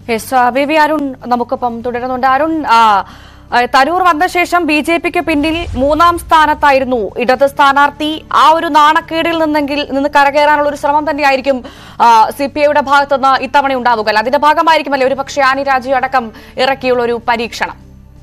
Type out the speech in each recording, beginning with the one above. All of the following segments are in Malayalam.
യെസ് ബി വി അരുൺ നമുക്കൊപ്പം തുടരുന്നുണ്ട് അരുൺ ആ, ആ, തരൂർ വന്ന ശേഷം ബി ജെ പിക്ക് പിന്നിൽ മൂന്നാം സ്ഥാനത്തായിരുന്നു ഇടത് സ്ഥാനാർത്ഥി ആ ഒരു നാണക്കേടിൽ നിന്നെങ്കിൽ നിന്ന് കരകയറാനുള്ള ഒരു ശ്രമം തന്നെയായിരിക്കും സി പി ഐയുടെ ഭാഗത്തുനിന്ന് ഇത്തവണ ഉണ്ടാവുക അല്ലേ? അതിന്റെ ഭാഗമായിരിക്കുമല്ലേ ഒരു പക്ഷേ ആനി രാജു അടക്കം ഇറക്കിയുള്ള ഒരു പരീക്ഷണം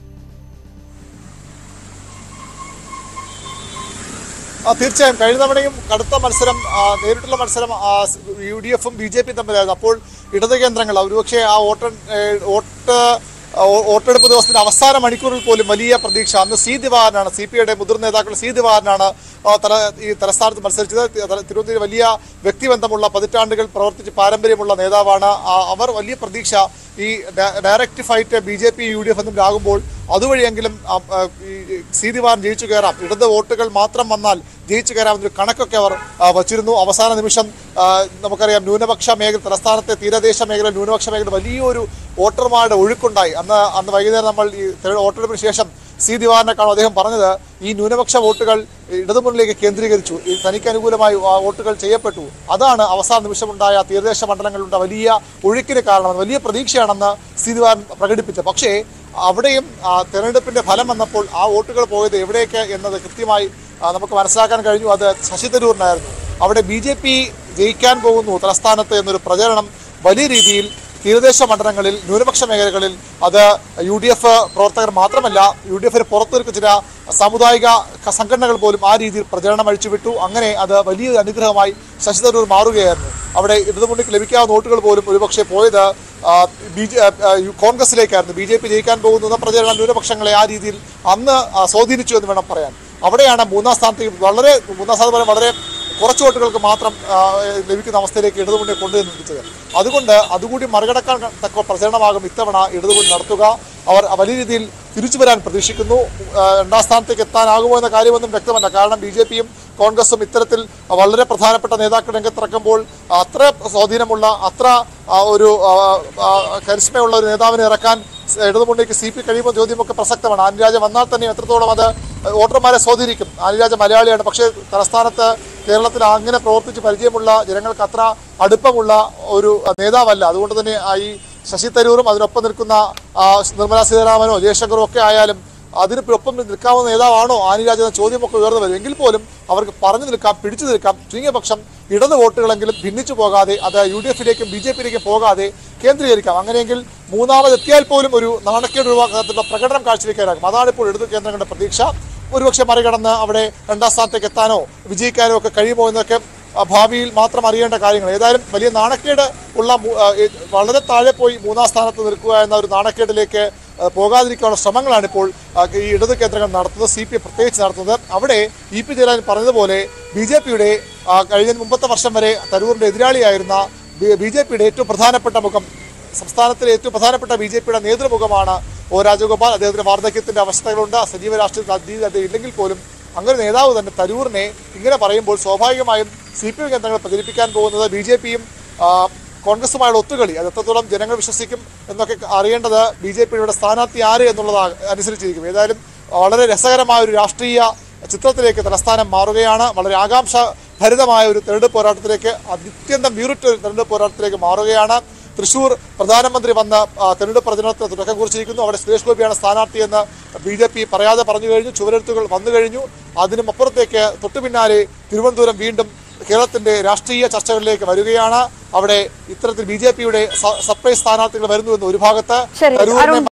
ആ, തീർച്ചയായും കഴിഞ്ഞ തവണയും കടുത്ത മത്സരം ആ, നേരിട്ടുള്ള മത്സരം യു ഡി എഫും ബി ജെ പിയും തമ്മിലായിരുന്നു അപ്പോൾ ഇടത് കേന്ദ്രങ്ങൾ ഒരുപക്ഷെ ആ വോട്ട് ഏ, വോട്ട് ആ, വോ- വോട്ടെടുപ്പ് ദിവസത്തിന്റെ അവസാന മണിക്കൂറിൽ പോലും വലിയ പ്രതീക്ഷ അന്ന് സി ദിവാരനാണ് സി പി ഐയുടെ മുതിർന്ന നേതാക്കൾ സി ദിവാരനാണ് ആ, തല ഈ തലസ്ഥാനത്ത് മത്സരിച്ചത് തി- തല- തിരുവനന്തപുരം വലിയ വ്യക്തിബന്ധമുള്ള പതിറ്റാണ്ടുകൾ പ്രവർത്തിച്ച് പാരമ്പര്യമുള്ള നേതാവാണ് ആ, അവർ വലിയ പ്രതീക്ഷ ഈ ഡ- direct fight B J P U D F തമ്മിലാകുമ്പോൾ അതുവഴിയെങ്കിലും ആ, ആ, ഈ സി ദിവാൻ ജയിച്ചു കയറാം ഇടത് വോട്ടുകൾ മാത്രം വന്നാൽ ജയിച്ചു കയറാമെന്നൊരു കണക്കൊക്കെ അവർ ആ, വച്ചിരുന്നു അവസാന നിമിഷം ആ, നമുക്കറിയാം ന്യൂനപക്ഷ മേഖല തലസ്ഥാനത്തെ തീരദേശ മേഖല ന്യൂനപക്ഷ മേഖല വലിയൊരു വോട്ടർമാരുടെ ഒഴുക്കുണ്ടായി അന്ന് അന്ന് വൈകുന്നേരം നമ്മൾ ഈ തെര- വോട്ടെടുപ്പിന് ശേഷം സി ദിവാറിനെ കാണും അദ്ദേഹം പറഞ്ഞത് ഈ ന്യൂനപക്ഷ വോട്ടുകൾ ഇടതുമുന്നിലേക്ക് കേന്ദ്രീകരിച്ചു ഈ തനിക്ക് അനുകൂലമായി ആ വോട്ടുകൾ ചെയ്യപ്പെട്ടു അതാണ് അവസാന നിമിഷമുണ്ടായ തീരദേശ മണ്ഡലങ്ങളിലുണ്ട വലിയ ഒഴുക്കിന് കാരണം വലിയ പ്രതീക്ഷയാണെന്ന് സി ദിവാരൻ പ്രകടിപ്പിച്ചത് പക്ഷേ അവിടെയും ആ, തെരഞ്ഞെടുപ്പിന്റെ ഫലം വന്നപ്പോൾ ആ വോട്ടുകൾ പോയത് എവിടേക്ക് എന്നത് കൃത്യമായി ആ, നമുക്ക് മനസ്സിലാക്കാൻ കഴിഞ്ഞു അത് ശശി തരൂരിനായിരുന്നു അവിടെ ബി ജെ പി ജയിക്കാൻ പോകുന്നു തലസ്ഥാനത്ത് എന്നൊരു പ്രചരണം വലിയ രീതിയിൽ തീരദേശ മണ്ഡലങ്ങളിൽ ന്യൂനപക്ഷ മേഖലകളിൽ അത് യു ഡി എഫ് പ്രവർത്തകർ മാത്രമല്ല യു ഡി എഫിന് പുറത്തു നിൽക്കുന്ന ചില സാമുദായിക ക- സംഘടനകൾ പോലും ആ രീതിയിൽ പ്രചരണം അഴിച്ചുവിട്ടു അങ്ങനെ അത് വലിയൊരു അനുഗ്രഹമായി ശശി തരൂർ മാറുകയായിരുന്നു അവിടെ ഇടതുമുന്നിക്ക് ലഭിക്കാവുന്ന വോട്ടുകൾ പോലും ഒരുപക്ഷെ പോയത് ആ, ബി ജെ ആ, യു- കോൺഗ്രസിലേക്കായിരുന്നു ബി ജെ പി ജയിക്കാൻ പോകുന്നു എന്ന പ്രചരണം ന്യൂനപക്ഷങ്ങളെ ആ രീതിയിൽ അന്ന് ആ, സ്വാധീനിച്ചു എന്ന് വേണം പറയാൻ അവിടെയാണ് മൂന്നാം സ്ഥാനത്തേക്ക് വളരെ മൂന്നാം സ്ഥാനത്ത് പറയാൻ വളരെ കുറച്ച് വോട്ടുകൾക്ക് മാത്രം ആ, ലഭിക്കുന്ന അവസ്ഥയിലേക്ക് ഇടതുമുന്നേ കൊണ്ടുവന്നിരിച്ചത് അതുകൊണ്ട് അതുകൂടി മറികടക്കാൻ തക്ക പ്രചരണമാകും ഇത്തവണ ഇടതുമുന്നണി നടത്തുക അവർ വലിയ രീതിയിൽ തിരിച്ചു വരാൻ പ്രതീക്ഷിക്കുന്നു ആ, രണ്ടാം സ്ഥാനത്തേക്ക് എത്താനാകുമോ എന്ന കാര്യമൊന്നും വ്യക്തമല്ല കാരണം ബി ജെ പിയും കോൺഗ്രസും ഇത്തരത്തിൽ വളരെ പ്രധാനപ്പെട്ട നേതാക്കൾ രംഗത്തിറക്കുമ്പോൾ അത്ര സ്വാധീനമുള്ള അത്ര ആ, ഒരു ആ, ആ, കരിസ്മയുള്ള ഒരു നേതാവിനെ ഇറക്കാൻ ഇടതുമുന്നണിക്ക് സി പി കഴിയുമ്പോൾ ചോദ്യമൊക്കെ പ്രസക്തമാണ് ആനിരാജ വന്നാൽ തന്നെ എത്രത്തോളം അത് വോട്ടർമാരെ സ്വാധീനിക്കും ആനിരാജ മലയാളിയാണ് പക്ഷേ തലസ്ഥാനത്ത് കേരളത്തിൽ അങ്ങനെ പ്രവർത്തിച്ച് പരിചയമുള്ള ജനങ്ങൾക്ക് അത്ര അടുപ്പമുള്ള ഒരു നേതാവല്ല അതുകൊണ്ട് തന്നെ ആ ഈ ശശി തരൂറും അതിനൊപ്പം നിൽക്കുന്ന ആ, നിർമ്മലാ സീതാരാമനോ ജയശങ്കറും ഒക്കെ ആയാലും അതിന് ഒപ്പം നിൽക്കാവുന്ന നേതാവാണോ ആനിരാജ് എന്ന ചോദ്യമൊക്കെ ഉയർന്നു വരും എങ്കിൽ പോലും അവർക്ക് പറഞ്ഞു നിൽക്കാം പിടിച്ചു നിൽക്കാം ചുരുങ്ങിയ പക്ഷം ഇടത് വോട്ടുകളെങ്കിലും ഭിന്നിച്ചു പോകാതെ അത് യു ഡി എഫിലേക്കും ബി ജെ പിയിലേക്കും പോകാതെ കേന്ദ്രീകരിക്കാം അങ്ങനെയെങ്കിൽ മൂന്നാമത് എത്തിയാൽ പോലും ഒരു നാണക്കേട് ഒഴിവാക്കാനുള്ള പ്രകടനം കാഴ്ചവെക്കാനാകും അതാണ് ഇപ്പോൾ ഇടത് കേന്ദ്രങ്ങളുടെ പ്രതീക്ഷ ഒരുപക്ഷെ മറികടന്ന് അവിടെ രണ്ടാം സ്ഥാനത്തേക്ക് എത്താനോ വിജയിക്കാനോ ഒക്കെ കഴിയുമോ എന്നൊക്കെ ആ, ഭാവിയിൽ മാത്രം അറിയേണ്ട കാര്യങ്ങൾ ഏതായാലും വലിയ നാണക്കേട് ഉള്ള മൂ- ആ, ഏ- വളരെ താഴെ പോയി മൂന്നാം സ്ഥാനത്ത് നിൽക്കുക എന്ന ഒരു നാണക്കേടിലേക്ക് ആ, പോകാതിരിക്കാനുള്ള ശ്രമങ്ങളാണ് ഇപ്പോൾ ആ, ഈ ഇടത് കേന്ദ്രങ്ങൾ നടത്തുന്നത് സി പി പ്രത്യേകിച്ച് നടത്തുന്നത് അവിടെ ഇ പി ജയരാജൻ പറഞ്ഞതുപോലെ ബി ജെ പിയുടെ കഴിഞ്ഞ മുമ്പത്തെ വർഷം വരെ തരൂറിന്റെ എതിരാളിയായിരുന്ന ബി ജെ പിയുടെ ഏറ്റവും പ്രധാനപ്പെട്ട മുഖം സംസ്ഥാനത്തിലെ ഏറ്റവും പ്രധാനപ്പെട്ട ബി ജെ പിയുടെ നേതൃമുഖമാണ് ഒ രാജഗോപാൽ അദ്ദേഹത്തിന് വാർദ്ധക്യത്തിന്റെ അവസ്ഥകളുണ്ട് സജീവ രാഷ്ട്രീയ അതീത അദ്ദേഹം ഇല്ലെങ്കിൽ പോലും അങ്ങനെ നേതാവ് തന്നെ തരൂറിനെ ഇങ്ങനെ പറയുമ്പോൾ സ്വാഭാവികമായും സി പി എം കേന്ദ്രങ്ങൾ പ്രചരിപ്പിക്കാൻ പോകുന്നത് ബി ജെ പിയും കോൺഗ്രസുമായുള്ള ഒത്തുകളി അത് എത്രത്തോളം ജനങ്ങൾ വിശ്വസിക്കും എന്നൊക്കെ അറിയേണ്ടത് ബി ജെ പിയുടെ സ്ഥാനാർത്ഥി ആര് എന്നുള്ളത് അനുസരിച്ചിരിക്കും ഏതായാലും വളരെ രസകരമായ ഒരു രാഷ്ട്രീയ ചിത്രത്തിലേക്ക് തലസ്ഥാനം മാറുകയാണ് വളരെ ആകാംക്ഷ ഭരിതമായ ഒരു തെരഞ്ഞെടുപ്പ് പോരാട്ടത്തിലേക്ക് അത്യന്തം വീറുറ്റ ഒരു തെരഞ്ഞെടുപ്പ് പോരാട്ടത്തിലേക്ക് മാറുകയാണ് തൃശൂർ പ്രധാനമന്ത്രി വന്ന ആ, തെരഞ്ഞെടുപ്പ് പ്രചരണത്തിന് തുടക്കം കുറിച്ചിരിക്കുന്നു അവിടെ സുരേഷ് ഗോപിയാണ് സ്ഥാനാർത്ഥിയെന്ന് ബി ജെ പി പറയാതെ പറഞ്ഞു കഴിഞ്ഞു ചുവരെഴുത്തുകൾ വന്നു കഴിഞ്ഞു അതിനും അപ്പുറത്തേക്ക് തൊട്ടു പിന്നാലെ തിരുവനന്തപുരം വീണ്ടും കേരളത്തിന്റെ രാഷ്ട്രീയ ചർച്ചകളിലേക്ക് വരികയാണ് അവിടെ ഇത്തരത്തിൽ ബി ജെ പിയുടെ സർപ്രൈസ് സ്ഥാനാർത്ഥികൾ വരുന്നു എന്ന് ഒരു ഭാഗത്ത് ശരി, തരൂരിനെ അരുൺ